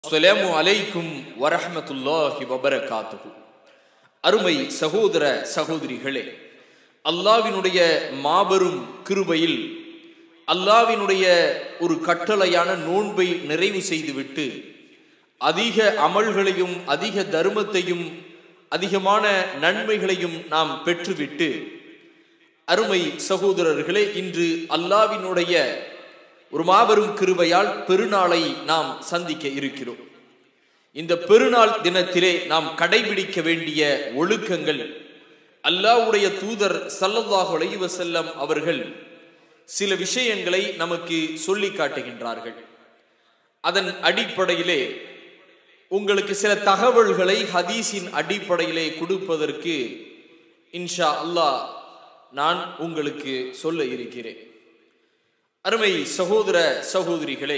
அஸ்ஸலாமு அலைக்கும் வரஹ்மத்துல்லாஹி வபரகாத்துஹு அருமை சகோதர சகோதரிகளே அல்லாவினுடைய மாபெரும் கிருபையில் அல்லாவினுடைய ஒரு கட்டளையான நோன்பை நிறைவு செய்துவிட்டு அதிக அமல்களையும் அதிக தர்மத்தையும் அதிகமான நன்மைகளையும் நாம் பெற்றுவிட்டு அருமை சகோதரர்களே இன்று அல்லாவினுடைய ஒரு மாபெரும் கிருபையால் பெருநாளை நாம் சந்திக்க இருக்கிறோம் இந்த பெருநாள் தினத்திலே நாம் கடைபிடிக்க வேண்டிய ஒழுக்கங்கள் அல்லாஹ்வுடைய தூதர் ஸல்லல்லாஹு அலைஹி வஸல்லம் அவர்கள் சில விஷயங்களை நமக்கு சொல்லி காட்டுகின்றார்கள் அதன் அடிப்படையிலே உங்களுக்கு சில தகவல்களை ஹதீஸின் அடிப்படையிலே கொடுப்பதற்கு இன்ஷா அல்லாஹ் நான் உங்களுக்கு சொல்ல இருக்கிறேன் அருமை சகோதர சகோதரிகளே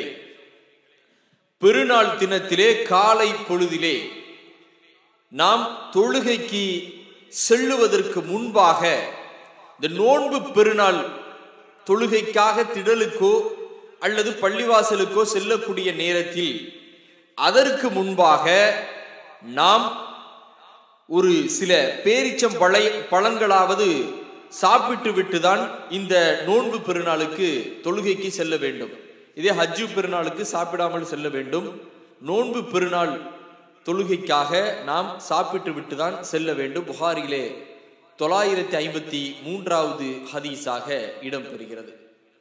பெருநாள் தினத்திலே காலை பொழுதிலே நாம் தொழுகைக்கு செல்லுவதற்கு முன்பாக இந்த நோன்பு பெருநாள் தொழுகைக்காக திடலுக்கோ அல்லது பள்ளிவாசலுக்கோ செல்லக்கூடிய நேரத்தில் அதற்கு முன்பாக நாம் ஒரு சில பேரிச்சம் பழை பழங்களாவது சாப்பிட்டு விட்டுதான் இந்த நோன்பு பெருநாளுக்கு தொழுகைக்கு செல்ல வேண்டும் இதே ஹஜ்ஜு பெருநாளுக்கு சாப்பிடாமல் செல்ல வேண்டும் நோன்பு பெருநாள் தொழுகைக்காக நாம் சாப்பிட்டு விட்டுதான் செல்ல வேண்டும் புகாரிலே தொள்ளாயிரத்தி ஐம்பத்தி மூன்றாவது ஹதீஸாக இடம்பெறுகிறது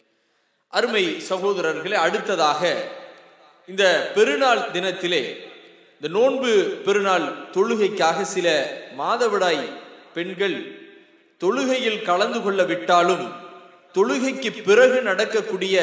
அருமை சகோதரர்களே அடுத்ததாக இந்த பெருநாள் தினத்திலே இந்த நோன்பு பெருநாள் தொழுகைக்காக சில மாதவிடாய் பெண்கள் தொழுகையில் கலந்து கொள்ள விட்டாலும் தொழுகைக்கு பிறகு நடக்கக்கூடிய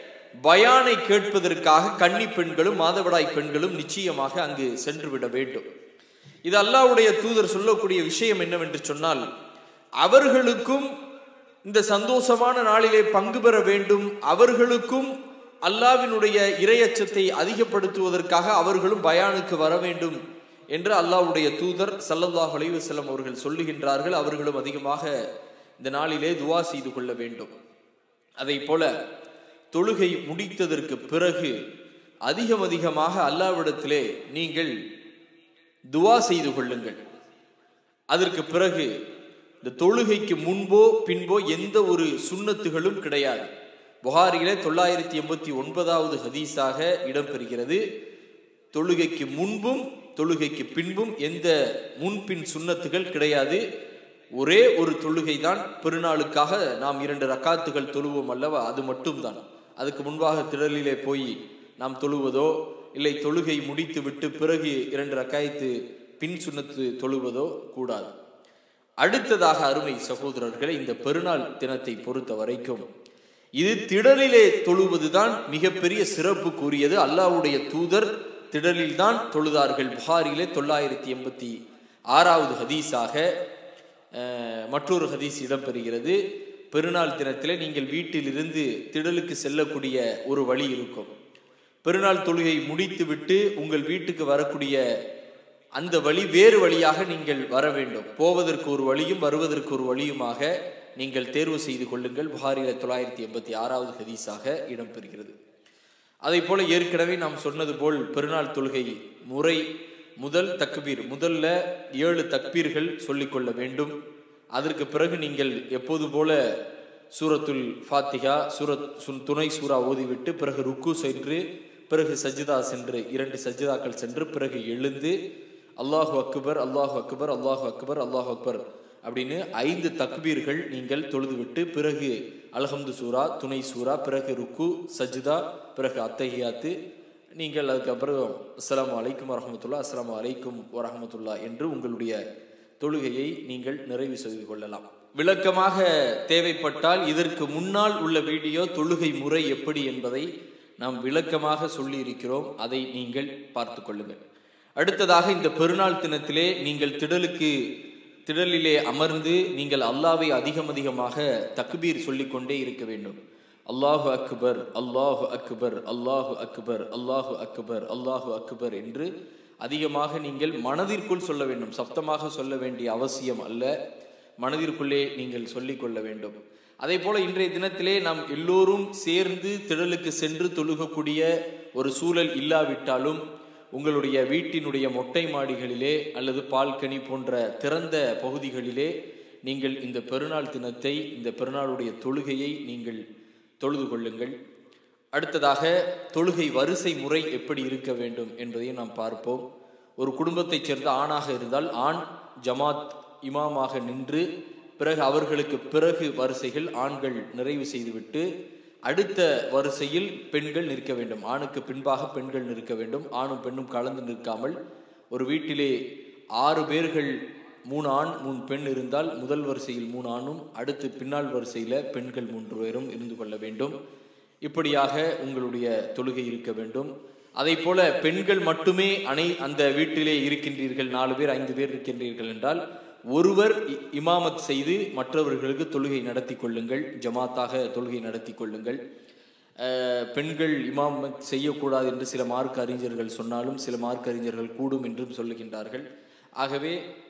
பயானை கேட்பதற்காக கன்னி பெண்களும் மாதவிடாய் பெண்களும் நிச்சயமாக அங்கு சென்று விட வேண்டும் இது அல்லாஹ்வுடைய தூதர் சொல்லக்கூடிய விஷயம் என்னவென்று சொன்னால் அவர்களுக்கும் இந்த சந்தோஷமான நாளிலே பங்கு பெற வேண்டும் அவர்களுக்கும் அல்லாவினுடைய இரையச்சத்தை அதிகப்படுத்துவதற்காக அவர்களும் பயானுக்கு வர வேண்டும் என்று அல்லாஹ்வுடைய தூதர் சல்லல்லாஹு அலைஹி வஸல்லம் அவர்கள் சொல்லுகின்றார்கள் அவர்களும் அதிகமாக இந்த நாளிலே துவா செய்து கொள்ள வேண்டும் அதை போல தொழுகை முடித்ததற்கு பிறகு அதிகம் அதிகமாக அல்லாவிடத்திலே நீங்கள் துவா செய்து கொள்ளுங்கள் அதற்கு பிறகு இந்த தொழுகைக்கு முன்போ பின்போ எந்த ஒரு சுண்ணத்துகளும் கிடையாது புகாரிலே தொள்ளாயிரத்தி எண்பத்தி ஒன்பதாவது ஹதீஸாக இடம்பெறுகிறது தொழுகைக்கு முன்பும் தொழுகைக்கு பின்பும் எந்த முன்பின் சுண்ணத்துகள் கிடையாது ஒரே ஒரு தொழுகை தான் பெருநாளுக்காக நாம் இரண்டு ரக்காத்துகள் தொழுவோம் அல்லவா அது மட்டும்தான் அதுக்கு முன்பாக திடலிலே போய் நாம் தொழுவதோ இல்லை தொழுகை முடித்து விட்டு பிறகு இரண்டு ரக்காயத்து பின் சுண்ணத்து தொழுவதோ கூடாது அடுத்ததாக அருமை சகோதரர்களை இந்த பெருநாள் தினத்தை பொறுத்த வரைக்கும் இது திடலிலே தொழுவதுதான் மிகப்பெரிய சிறப்பு கூறியது அல்லாஹ்வுடைய தூதர் திடலில் தான் தொழுதார்கள் புகாரிலே தொள்ளாயிரத்தி எண்பத்தி ஆறாவது ஹதீஸாக அஹ், மற்றொரு ஹதீஸ் இடம்பெறுகிறது பெருநாள் தினத்திலே நீங்கள் வீட்டிலிருந்து திடலுக்கு செல்லக்கூடிய ஒரு வழி இருக்கும் பெருநாள் தொழுகை முடித்துவிட்டு உங்கள் வீட்டுக்கு வரக்கூடிய அந்த வழி வேறு வழியாக நீங்கள் வர வேண்டும் போவதற்கு ஒரு வழியும் வருவதற்கு ஒரு வழியுமாக நீங்கள் தேர்வு செய்து கொள்ளுங்கள் புகாரில தொள்ளாயிரத்தி எண்பத்தி ஆறாவது ஹதீஸாக இடம்பெறுகிறது அதை போல ஏற்கனவே நாம் சொன்னது போல் பெருநாள் தொழுகை முறை முதல் தக்பீர் முதல்ல ஏழு தக்பீர்கள் சொல்லிக்கொள்ள வேண்டும் அதற்கு பிறகு நீங்கள் எப்போது போல சூரத்துல் ஃபாத்திகா சூரத் சுன் துணை சூரா ஓதிவிட்டு பிறகு ருக்கு சென்று பிறகு சஜிதா சென்று இரண்டு சஜிதாக்கள் சென்று பிறகு எழுந்து அல்லாஹு அக்பர் அல்லாஹு அக்பர் அல்லாஹு அக்பர் அல்லாஹு அக்பர் அப்படின்னு ஐந்து தக்பீர்கள் நீங்கள் தொழுதுவிட்டு பிறகு அல்ஹம்து சூரா துணை சூரா பிறகு ருக்கு சஜிதா பிறகு அத்தஹியாத்து நீங்கள் அதுக்கப்புறம் அஸ்ஸலாமு அலைக்கும் வரஹமத்துல்லா அஸ்ஸலாமு அலைக்கும் வரஹமத்துல்லா என்று உங்களுடைய தொழுகையை நீங்கள் நிறைவு செய்து கொள்ளலாம் விளக்கமாக தேவைப்பட்டால் இதற்கு முன்னால் உள்ள வீடியோ தொழுகை முறை எப்படி என்பதை நாம் விளக்கமாக சொல்லி இருக்கிறோம் அதை நீங்கள் பார்த்து கொள்ளுங்கள் அடுத்ததாக இந்த பெருநாள் தினத்திலே நீங்கள் திடலுக்கு திடலிலே அமர்ந்து நீங்கள் அல்லாவை அதிகம் அதிகமாக தக்பீர் சொல்லிக்கொண்டே இருக்க வேண்டும் அல்லாஹு அக்பர் அல்லாஹு அக்பர் அல்லாஹு அக்பர் அல்லாஹு அக்பர் அல்லாஹு அக்பர் என்று அதிகமாக நீங்கள் மனதிற்குள் சொல்ல வேண்டும் சப்தமாக சொல்ல வேண்டிய அவசியம் அல்ல மனதிற்குள்ளே நீங்கள் சொல்லிக் கொள்ள வேண்டும் அதே போல இன்றைய தினத்திலே நாம் எல்லோரும் சேர்ந்து திடலுக்கு சென்று தொழுகக்கூடிய ஒரு சூழல் இல்லாவிட்டாலும் உங்களுடைய வீட்டினுடைய மொட்டை மாடிகளிலே அல்லது பால்கனி போன்ற திறந்த பகுதிகளிலே நீங்கள் இந்த பெருநாள் தினத்தை இந்த பெருநாளுடைய தொழுகையை நீங்கள் தொழுது கொள்ளுங்கள் அடுத்ததாக தொழுகை வரிசை முறை எப்படி இருக்க வேண்டும் என்பதையும் நாம் பார்ப்போம் ஒரு குடும்பத்தைச் சேர்ந்த ஆணாக இருந்தால் ஆண் ஜமாத் இமாமாக நின்று பிறகு அவர்களுக்கு பிறகு வரிசைகள் ஆண்கள் நிறைவு செய்துவிட்டு அடுத்த வரிசையில் பெண்கள் நிற்க வேண்டும் ஆணுக்கு பின்பாக பெண்கள் நிற்க வேண்டும் ஆணும் பெண்ணும் கலந்து நிற்காமல் ஒரு வீட்டிலே ஆறு பேர்கள் மூணு ஆண் மூணு பெண் இருந்தால் முதல் வரிசையில் மூணு ஆணும் அடுத்து பின்னால் வரிசையில் பெண்கள் மூன்று பேரும் இருந்து கொள்ள வேண்டும் இப்படியாக உங்களுடைய தொழுகை இருக்க வேண்டும் அதை போல பெண்கள் மட்டுமே அனை அந்த வீட்டிலே இருக்கின்றீர்கள் நாலு பேர் ஐந்து பேர் இருக்கின்றீர்கள் என்றால் ஒருவர் இ- இமாமத் செய்து மற்றவர்களுக்கு தொழுகை நடத்தி கொள்ளுங்கள் ஜமாத்தாக தொழுகை நடத்தி கொள்ளுங்கள் அஹ், பெண்கள் இமாமத் செய்யக்கூடாது என்று சில மார்க்க அறிஞர்கள் சொன்னாலும் சில மார்க்க அறிஞர்கள் கூடும் என்றும் சொல்லுகின்றார்கள் ஆகவே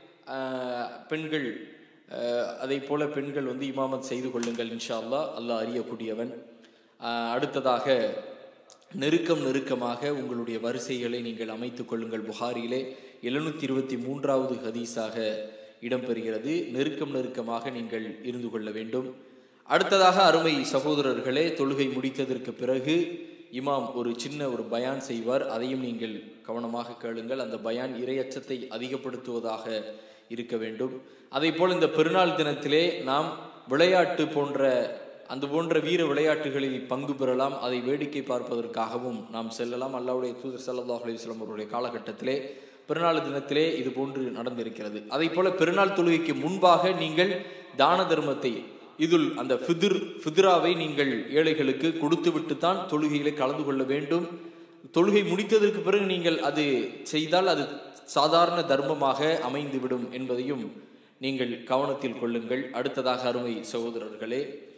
அஹ், பெண்கள் அஹ், அதை போல பெண்கள் வந்து இமாமத் செய்து கொள்ளுங்கள் இன்ஷா அல்லாஹ் அல்லாஹ் அறியக்கூடியவன் அஹ், அடுத்ததாக நெருக்கம் நெருக்கமாக உங்களுடைய வரிசைகளை நீங்கள் அமைத்துக் கொள்ளுங்கள் புகாரிலே எழுநூத்தி இருபத்தி மூன்றாவது ஹதீஸாக இடம்பெறுகிறது நெருக்கம் நெருக்கமாக நீங்கள் இருந்து கொள்ள வேண்டும் அடுத்ததாக அருமை சகோதரர்களே தொழுகை முடித்ததற்கு பிறகு இமாம் ஒரு சின்ன ஒரு பயான் செய்வார் அதையும் நீங்கள் கவனமாக கேளுங்கள் அந்த பயான் இரையச்சத்தை அதிகப்படுத்துவதாக இருக்க வேண்டும் அதே போல் இந்த பெருநாள் தினத்திலே நாம் விளையாட்டு போன்ற அந்த போன்ற வீர விளையாட்டுகளில் பங்கு பெறலாம் அதை வேடிக்கை பார்ப்பதற்காகவும் நாம் செல்லலாம் அல்லாவுடைய தூதர் ஸல்லல்லாஹு அலைஹி வஸல்லம் அவருடைய காலகட்டத்திலே பெருநாள் தினத்திலே இது போன்று நடந்திருக்கிறது அதை போல பெருநாள் தொழுகைக்கு முன்பாக நீங்கள் தான தர்மத்தை இதில் அந்த ஃபிதிர் ஃபித்ராவை நீங்கள் ஏழைகளுக்கு கொடுத்துவிட்டு தான் தொழுகையிலே கலந்து கொள்ள வேண்டும் தொழுகை முடித்ததற்கு பிறகு நீங்கள் அது செய்தால் அது சாதாரண தர்மமாக அமைந்துவிடும் என்பதையும் நீங்கள் கவனத்தில் கொள்ளுங்கள் அடுத்ததாக அருமை சகோதரர்களே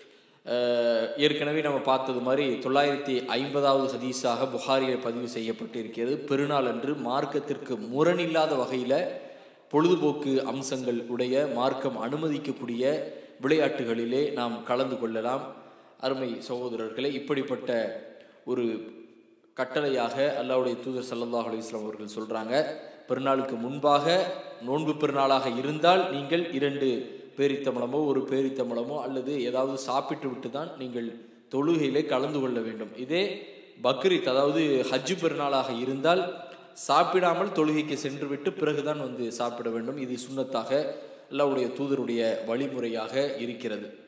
அஹ், ஏற்கனவே நம்ம பார்த்தது மாதிரி தொள்ளாயிரத்தி ஐம்பதாவது ஹதீஸாக புகாரியில் பதிவு செய்யப்பட்டு இருக்கிறது பெருநாள் அன்று மார்க்கத்திற்கு முரணில்லாத வகையில் பொழுதுபோக்கு அம்சங்கள் உடைய மார்க்கம் அனுமதிக்கக்கூடிய விளையாட்டுகளிலே நாம் கலந்து கொள்ளலாம் அருமை சகோதரர்களே இப்படிப்பட்ட ஒரு கட்டளையாக அல்லாஹ்வுடைய தூதர் ஸல்லல்லாஹு அலைஹி வஸல்லம் அவர்கள் சொல்றாங்க பெருநாளுக்கு முன்பாக நோன்பு பெருநாளாக இருந்தால் நீங்கள் இரண்டு பேரித்தம்பளமோ ஒரு பேரித்தம்பளமோ அல்லது ஏதாவது சாப்பிட்டு விட்டு தான் நீங்கள் தொழுகையிலே கலந்து கொள்ள வேண்டும் இதே பக்ரீத் அதாவது ஹஜ்ஜு பெருநாளாக இருந்தால் சாப்பிடாமல் தொழுகைக்கு சென்று விட்டு பிறகுதான் வந்து சாப்பிட வேண்டும் இது சுன்னத்தாக அல்லாஹ்வுடைய தூதருடைய வழிமுறையாக இருக்கிறது